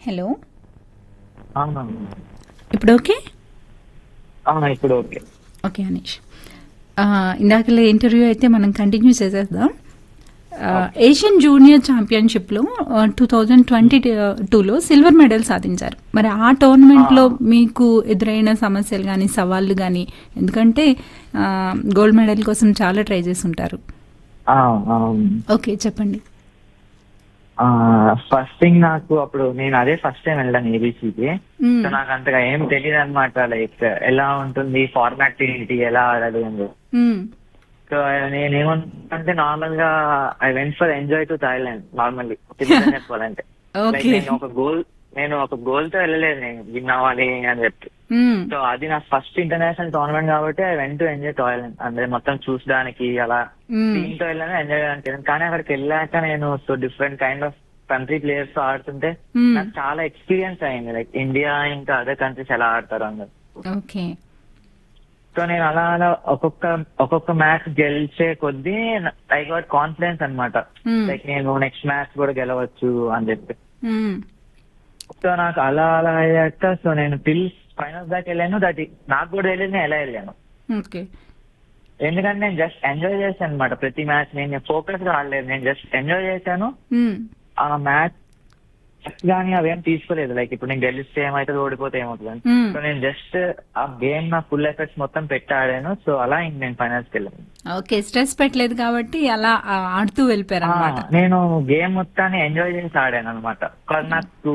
Hello అవునవును ఇప్పుడు okay అవునా ఇప్పుడు ఓకే ఓకే అనీష్ ఆ, ఇందాకలే ఇంటర్వ్యూ అయితే మనం కంటిన్యూ చేసేద్దాం ఆ, ఏషియన్ జూనియర్ ఛాంపియన్షిప్లో టూ థౌజండ్ ట్వంటీ టూలో సిల్వర్ మెడల్ సాధించారు మరి ఆ టోర్నమెంట్లో మీకు ఎదురైన సమస్యలు కానీ సవాళ్ళు కానీ ఎందుకంటే ఆ, గోల్డ్ మెడల్ కోసం చాలా ట్రై చేసి ఉంటారు ఆ, అవును ఓకే చెప్పండి ఫస్ట్ థింగ్ నాకు అప్పుడు నేను అదే ఫస్ట్ టైం వెళ్ళాను ఏబీసీకి మ్మ్. సో నాకు అంతగా ఏం తెలియదు అనమాట లైక్ ఎలా ఉంటుంది ఫార్మాట్ ఏంటి ఎలా ఆడాలి అని మ్మ్. సో నేను ఏమంటే నార్మల్ గా I went for enjoy to Thailand normally చెప్పాలంటే Like, ఓకే నేను ఒక గోల్ నేను ఒక గోల్ తో వెళ్ళలేదు నేను విన్ అవ్వాలి అని చెప్పి మ్మ్. సో అది నా ఫస్ట్ ఇంటర్నేషనల్ టోర్నమెంట్ కాబట్టి I went to enjoy Thailand అంటే మొత్తం చూసడానికి అలా మ్మ్. టీమ్ తో వెళ్ళాను ఎంజాయ్ చేయడానికి వెళ్ళాను. కానీ అక్కడికి వెళ్ళాక నేను so different kind of country players తో ఆడుతుంటే మ్మ్. నాకు చాలా ఎక్స్పీరియన్స్ అయింది లైక్ ఇండియా ఇంకా అదర్ కంట్రీస్ ఎలా ఆడతారు అందరు ఓకే సో నేను అలా అలా ఒక్కొక్క ఒక్కొక్క మ్యాచ్ గెలిచే కొద్దీ ఐ గాట్ కాన్ఫిడెన్స్ అన్నమాట మ్మ్. లైక్ నేను నెక్స్ట్ మ్యాచ్ కూడా గెలవచ్చు అని చెప్పి మ్మ్. సో నాకు అలా అలా అయ్యాక సో నేను టిల్ ఫైనల్స్ దాకా వెళ్ళాను దట్ నాకు కూడా తెలియదు నేను ఎలా వెళ్ళాను ఓకే ఎందుకంటే నేను జస్ట్ ఎంజాయ్ చేశాను అనమాట ప్రతి మ్యాచ్ నేను ఫోకస్ గా ఆడలేదు నేను జస్ట్ ఎంజాయ్ చేశాను మ్మ్. ఆ మ్యాచ్ కానీ అవేం తీసుకోలేదు లైక్ ఇప్పుడు నేను గెలిస్తే ఏమైతే ఓడిపోతే ఏమవుతుంది మ్మ్. సో నేను జస్ట్ ఆ గేమ్ నా ఫుల్ ఎఫర్ట్స్ మొత్తం పెట్టి ఆడాను సో అలా ఇంక నేను ఫైనల్స్ కి వెళ్ళాను ఓకే స్ట్రెస్ పెట్టలేదు కాబట్టి అలా ఆ, ఆడుతూ వెళ్ళిపోయారు అనమాట ఆ, నేను గేమ్ మొత్తాన్ని ఎంజాయ్ చేసి ఆడాను అనమాట నాకు